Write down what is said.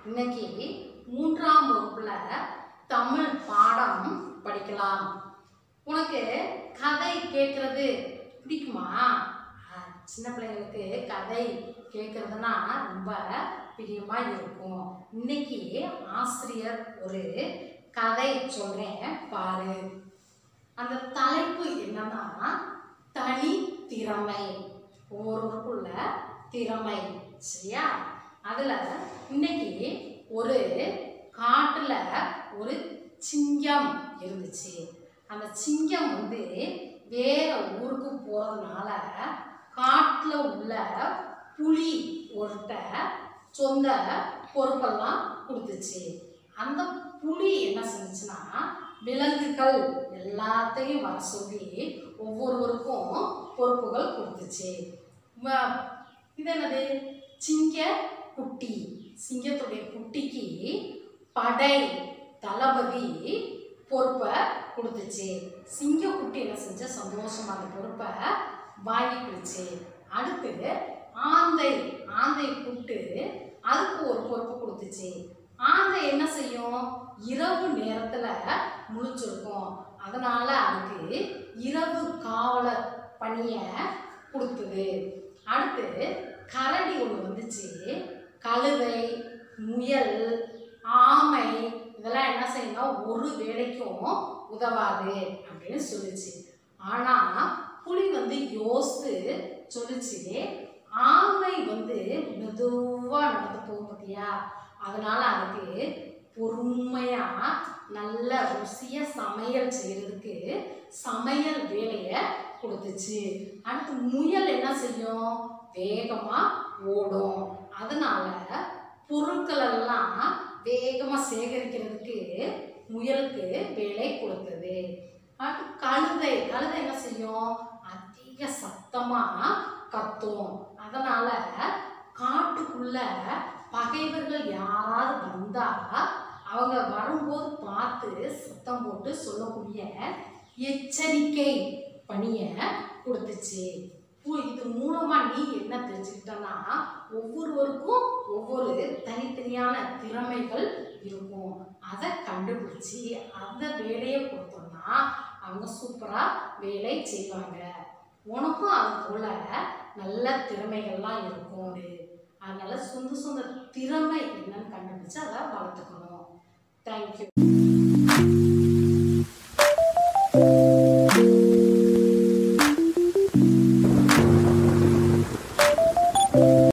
இன்னைக்கு மூன்றாம் வகுப்புல தமிழ் பாடம் படிக்கலாம் உனக்கு கதை கேட்கறது பிடிக்குமா அஹ், சின்ன பிள்ளைங்களுக்கு கதை கேட்கறதுனா ரொம்ப பிரியமா இருக்கும் இன்னைக்கு ஆசிரியர் ஒரு கதை சொல்றேன் பாரு அந்த தலைப்பு என்னன்னா தனி திறமை ஒவ்வொருவருக்குள்ள திறமை சரியா அதுல இன்னைக்கு ஒரு காட்டுல ஒரு சிங்கம் இருந்துச்சு அந்த சிங்கம் வந்து வேற ஊருக்கு போறதுனால காட்டுல உள்ள புலி ஒருத்த சொந்த பொறுப்பெல்லாம் கொடுத்துச்சு அந்த புலி என்ன செஞ்சுச்சுன்னா விலங்குகள் எல்லாத்தையும் வர சொல்லி ஒவ்வொருவருக்கும் பொறுப்புகள் கொடுத்துச்சு வ- இது என்னது சிங்க குட்டி சிங்கத்துடைய குட்டிக்கு படை தளபதி பொறுப்பை கொடுத்துச்சு சிங்க குட்டி என்ன செஞ்ச சந்தோஷமா அந்த பொறுப்பை வாங்கிக்கிடுச்சு அடுத்து ஆந்தை ஆந்தை கூப்பிட்டு அதுக்கு ஒரு பொறுப்பு கொடுத்துச்சு ஆந்தை என்ன செய்யும் இரவு நேரத்துல முழிச்சிருக்கும் அதனால அதுக்கு இரவு காவலர் பணிய கொடுத்தது அடுத்து கரடி ஒன்று வந்துச்சு கழுதை முயல் ஆமை இதெல்லாம் என்ன செய்யணும் ஒரு வேலைக்கும் உதவாது அப்படின்னு சொல்லுச்சு ஆனா புலி வந்து யோசித்து சொல்லுச்சு ஆமை வந்து மெதுவா நடந்து போகும் பார்த்தியா அதனால அதுக்கு பொறுமையா நல்ல ருசியா சமையல் செய்யறதுக்கு சமையல் வேலையை கொடுத்துச்சு அடுத்து முயல் என்ன செய்யும் வேகமா ஓடும் அதனால பொருட்கள் எல்லாம் வேகமா சேகரிக்கிறதுக்கு முயலுக்கு வேலை கொடுத்தது அடுத்து கழுதை கழுதை என்ன செய்யும் அதிக சத்தமா கத்தும் அதனால காட்டுக்குள்ள பகைவர்கள் யாராவது வந்தா அவங்க வரும்போது பார்த்து சத்தம் போட்டு சொல்லக்கூடிய எச்சரிக்கை பணியை கொடுத்துச்சு இப்போ இது மூலமா நீ என்ன தெரிஞ்சுக்கிட்டனா ஒவ்வொருவருக்கும் ஒவ்வொரு தனித்தனியான திறமைகள் இருக்கும் அதை கண்டுபிடிச்சி அந்த வேலையை கொடுத்தோம்னா அவங்க சூப்பரா வேலை செய்வாங்க உனக்கும் அது போல நல்ல திறமைகள்லாம் இருக்கும் அதனால சொந்த சொந்த திறமை என்னன்னு கண்டுபிடிச்சு அதை வளர்த்துக்கணும் தேங்க்யூ